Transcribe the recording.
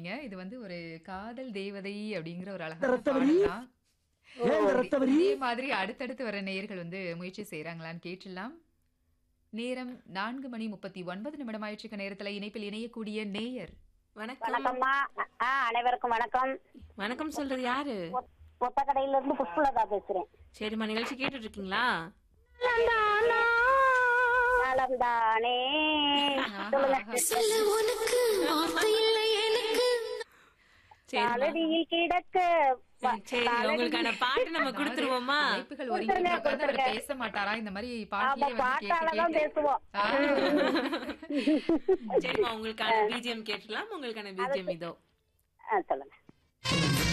சொன்னீங்க. இது வந்து ஒரு காதல் தேவதை அப்படிங்கிற ஒரு அழகான ரத்தவரி? பாடல் தான். ஏன் இந்த இதே ரத்தவரி? இதே மாதிரி அடுத்தடுத்து வர நேயர்கள் வந்து முயற்சி செய்றாங்களான்னு கேட்டுடலாம். நேரம் 4 மணி 39 நிமிடம் ஆயிற்றுக்க நேரத்துல இணைப்பில் இணையக்கூடிய நேயர். வணக்கம் வணக்கம்மா ஆ அனைவருக்கும் வணக்கம் வணக்கம் சொல்றது யாரு ஒத்தக்கடையில இருந்து புஷ்பலதா பேசுறேன் சரிம்மா நிகழ்ச்சி கேட்டுட்டு இருக்கீங்களா நலம் தானே சொல்லுங்க சரிம்மா காலடியில் கிடக்க வ- சரி உங்களுக்கான பாட்டு நம்ம கொடுத்துருவோமா அழைப்புகள் ஒருங்கிட்டு உட்கார்ந்து அவர் பேச மாட்டாரா இந்த மாதிரி ஆமா பாட்டிலே வந்து கேட்டு பாட்டாலதான் கேட்டு பேசுவோம் ஆ. சரிம்மா உங்களுக்கான பிஜிஎம் கேட்டுலாம் உங்களுக்கான பிஜிஎம் இதோ ஆ, சொல்லுங்க